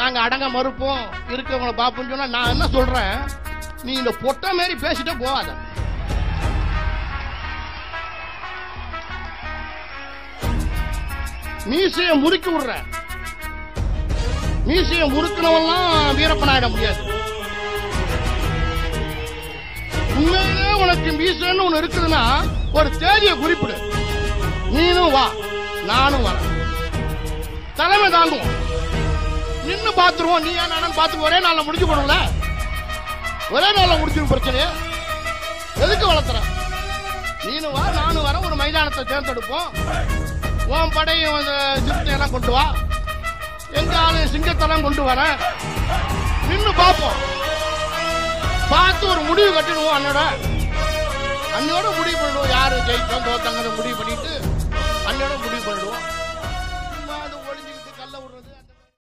நாங்க அடங்க மறுப்போம் இருக்கவங்கள பாப்போம்னு சொன்னா நான் என்ன சொல்றேன் நீ இந்த பொட்டை மாதிரி பேசிட்டே போகாத மீசைய முறுக்கி விடுற மீசைய முறுக்கினவெல்லாம் வீரப்பன் ஆயிட முடியாது உண்மையிலே உனக்கு மீசைன்னு ஒண்ணு இருக்குதுன்னா ஒரு தேதியை குறிப்பிடு நீனும் வா நானும் வரேன் தலைமை தாங்குவோம் நின்னு பாத்துருவோம் நீ ஏன் நானும் பாத்து ஒரே நாள்ல முடிஞ்சு போடும்ல ஒரே நாள்ல முடிச்சிடும் பிரச்சனைய எதுக்கு வளர்த்துற நீனும் வா நானும் வர ஒரு மைதானத்தை தேர்ந்தெடுப்போம் உன் படையும் அந்த சிறுத்தையெல்லாம் கொண்டு வா எங்க ஆளு சிங்கத்தெல்லாம் கொண்டு வரேன் நின்னு பார்ப்போம் பார்த்து ஒரு முடிவு கட்டிடுவோம் அண்ணோட அண்ணோட முடிவு பண்ணிடுவோம் யாரு ஜெயிச்சோம் தோத்தாங்கன்னு முடிவு பண்ணிட்டு அண்ணோட முடிவு பண்ணிடுவோம்